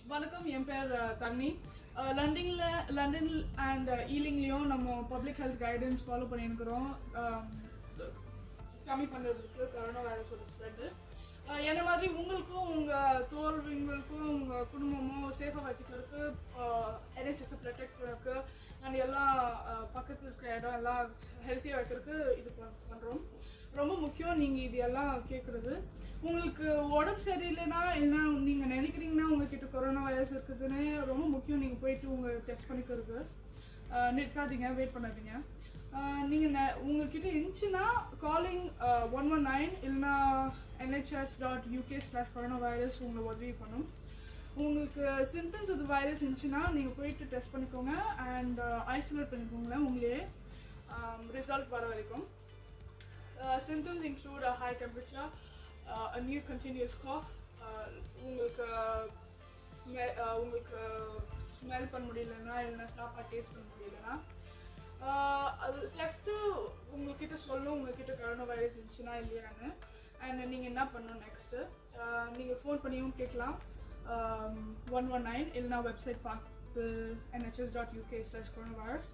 வணக்கம் என் பேர் அஹ், தர்ணி அஹ், லண்டன்ல லண்டன் அண்ட் ஈலிங்லேயும் நம்ம பப்ளிக் ஹெல்த் கைடன்ஸ் ஃபாலோ பண்ணியிருக்கிறோம் அஹ், கம்மி பண்ணுறதுக்கு கொரோனா வைரஸோட ஸ்ப்ரெட்டு என்ன மாதிரி உங்களுக்கும் உங்கள் தோல்விங்களுக்கும் உங்கள் குடும்பமும் சேஃபாக வச்சுக்கிறதுக்கு என்ஹெச்எஸ் ப்ரொடெக்ட் பண்ணுறதுக்கு அண்ட் எல்லாம் அஹ், பக்கத்துல இருக்கிற இடம் எல்லாம் ஹெல்த்தியாக வைக்கிறதுக்கு இது பண்ணுறோம் ரொம்ப முக்கியம் நீங்கள் இது எல்லாம் கேட்குறது உங்களுக்கு உடம்பு சரியில்லைன்னா என்ன நீங்கள் நினைக்கிறீங்கன்னா உங்ககிட்ட கொரோனா வைரஸ் இருக்குதுன்னு ரொம்ப முக்கியம் நீங்கள் போயிட்டு உங்கள் டெஸ்ட் பண்ணிக்கிறது அஹ், நிற்காதீங்க வெயிட் பண்ணாதீங்க நீங்கள் ந உங்ககிட்ட இருந்துச்சுன்னா காலிங் ஒன் ஒன் நைன் இல்லைனா NHS dot UK slash corona virus உங்களை உதவி பண்ணும் உங்களுக்கு சிம்டம்ஸ் ஆஃப் வைரஸ் இருந்துச்சுன்னா நீங்கள் போயிட்டு டெஸ்ட் பண்ணிக்கோங்க அண்ட் ஐசோலேட் பண்ணிக்கோங்க உங்களே ரிசல்ட் வர வரைக்கும் Uh, symptoms include a high temperature, uh, a new continuous cough, uh, உங்களுக்கு smell, uh, உங்களுக்கு ஸ்மெல் பண்ண முடியலன்னா இல்லைன்னா சாப்பாடு டேஸ்ட் பண்ண முடியலன்னா uh, அது டெஸ்ட்டு உங்ககிட்ட சொல்லும் உங்ககிட்ட கொரோனா வைரஸ் இருந்துச்சுன்னா இல்லையான்னு அண்ட் நீங்கள் என்ன பண்ணணும் நெக்ஸ்ட்டு நீங்கள் ஃபோன் பண்ணியும் கேட்கலாம் ஒன் ஒன் நைன் இல்லைனா வெப்சைட் பார்த்து NHS dot UK slash corona virus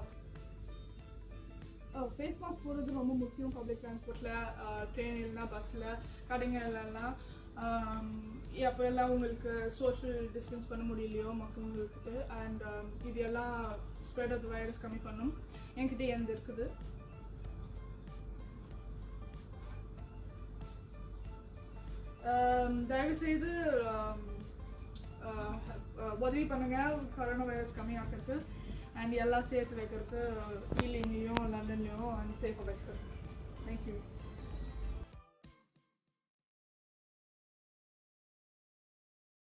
face mask போடுறது ரொம்ப முக்கியம் பப்ளிக் டிரான்ஸ்போர்ட்டில் ட்ரெயின் இல்லைனா பஸ்ஸில் கடைங்கள்லாம் அப்போ எல்லாம் உங்களுக்கு சோஷியல் டிஸ்டன்ஸ் பண்ண முடியலையோ மக்களுக்கு அண்ட் இது எல்லாம் ஸ்ப்ரெட் ஆஃப் வைரஸ் கம்மி பண்ணும் என்கிட்ட எந்த இருக்குது தயவுசெய்து உதவி பண்ணுங்க கொரோனா வைரஸ் கம்மியாக்கிறதுக்கு அண்ட் எல்லாம் சேர்த்து வைக்கிறதுக்கு ஈலிங்லேயும் லண்டன்லேயும் அண்ட் சேஃபாக வச்சுக்கிறது தேங்க்யூ